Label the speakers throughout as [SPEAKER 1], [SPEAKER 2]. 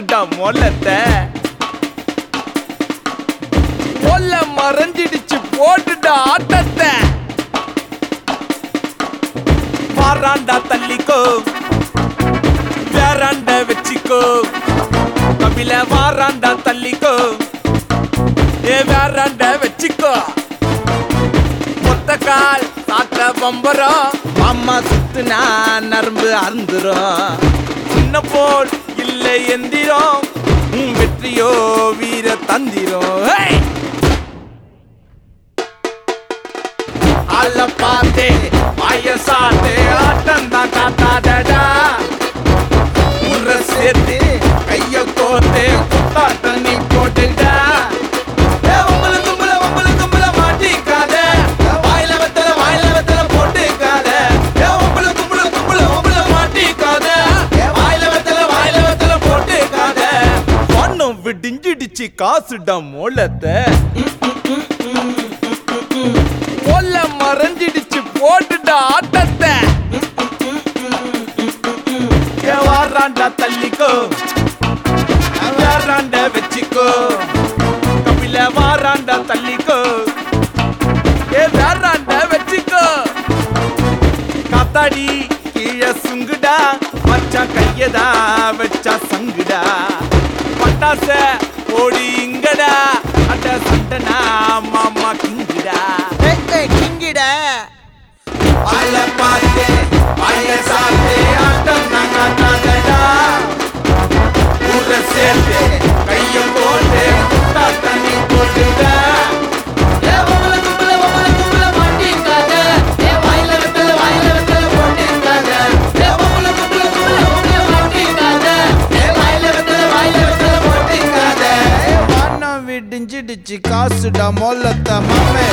[SPEAKER 1] காசுடா மொல்லத்தை மொல்ல மறைஞ்சிடுச்சு போட்டுடா ஆட்டத்தை வாராண்டா தள்ளிக்கோ வேறாண்ட வச்சிக்கோ கபில வாராண்டா தள்ளிக்கோ ஏ வேறாண்ட வச்சிக்கோ மொத்த கால் சாத்த பம்பரம் அம்மா சுத்துனா நரம்பு அறுந்துரும் சின்ன போல் இல்லை எந்திரம் உன் வெற்றியோ வீர தந்திரம் ஹே! அல்ல பார்த்தே வயசாட்டு ஆட்டம் தான் காட்டாதடா உர சேர்த்து கைய கோத்து குத்தாட்டம் நீ போட்டுடா ஏ, உம்புல தும்புல, உம்புல தும்புல மாட்டிக்காத. வாயில வெத்தல, வாயில வெத்தல போட்டுக்காத. ஏ, உம்புல தும்புல, தும்புல, உம்புல மாட்டிக்காத. வாயில வெத்தல, வாயில வெத்தல போட்டுக்காத. வண்ணம் விடிஞ்சிடுச்சு காசுடா மோளத்தை மொல்ல மறைஞ்சிடுச்சு போட்டுடா ஆட்டத்தை ஏ, வாராண்டா தள்ளிக்கோ வாராண்ட வச்சுக்கோ கபில வாராண்டா தள்ளிக்கோ ஏ வேறாண்ட வச்சுக்கோ காத்தாடி கீழே சுங்குடா மச்சான் கையதா வச்சா சங்குடா பட்டாச ஓடி இங்கடா அட சண்டனா மாமா கிங்குடா
[SPEAKER 2] கிங்கிட
[SPEAKER 1] வாயில பார்த்து வாயில சாத்து ஆட்டம் நாங்க தாங்கடா ஊர சேர்த்து கைய போட்டு குட்டா தண்ணி போட்டுடா ஏ உங்களை கும்பல உங்களை கும்பல மாட்டிக்காத ஏ வாயில வெத்தல வாயில வெத்தல போட்டுக்காத ஏ உங்களை கும்பல கும்பல உங்களை மாட்டிக்காத ஏ வாயில வெத்தல வாயில வெத்தல போட்டுக்காத
[SPEAKER 2] வானம் விடிஞ்சிடுச்சு காசுடா மொல்லத்த மாமே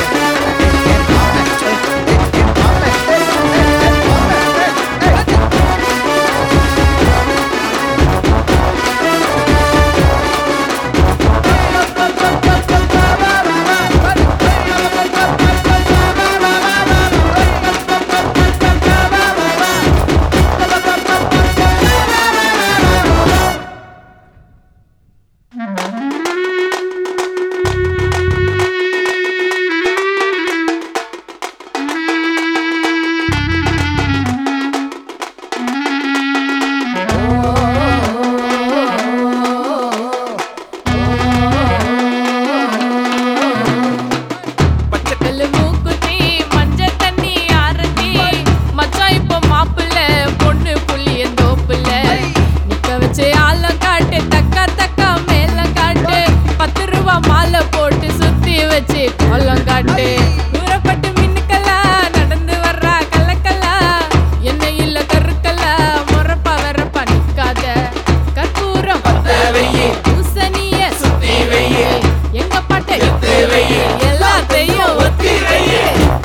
[SPEAKER 3] வெள்ளை மூக்குத்தி, மஞ்சள் தண்ணி ஆரத்தி. மச்சான் இப்ப மாப்பிள்ளை, பொண்ணு புள்ளியன் தோப்புல. நிக்க வச்சு ஆழம் காட்டு, தக்கா தக்கா மேளம் காட்டு. பத்து ரூபா மாலை போட்டு சுத்தி வச்சு கோலம் காட்டு தூரப்பட்டு மின்னுக்கலா நடந்து வர்றா கல்லக்கல்லா என்ன இல்ல கருக்கல்லா முறப்பா வரப்பா நிக்காத கற்பூரம்
[SPEAKER 1] வெய்யி.
[SPEAKER 3] பூசணிய
[SPEAKER 1] சுத்தி வெய்யி.
[SPEAKER 3] எங்க பாட்டு
[SPEAKER 1] எடுத்து வெய்யி.
[SPEAKER 3] எல்லாத்தையும் ஒத்தி வெய்யி.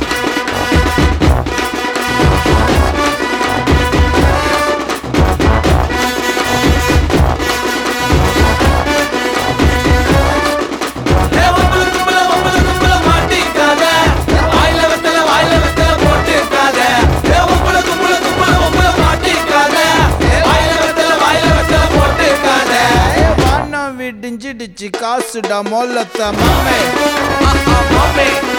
[SPEAKER 1] ஏ உங்களை கும்பல உங்களை கும்பல மாட்டிக்காத வாயில வெத்தல வாயில வெத்தல போட்டுக்காத ஏ உங்களை கும்பல கும்பல உங்களை மாட்டிக்காத வாயில வெத்தல வாயில வெத்தல போட்டுக்காத
[SPEAKER 2] வானம் விடிஞ்சிடுச்சு காசுடா மொல்லத்த மாமே
[SPEAKER 1] மாமே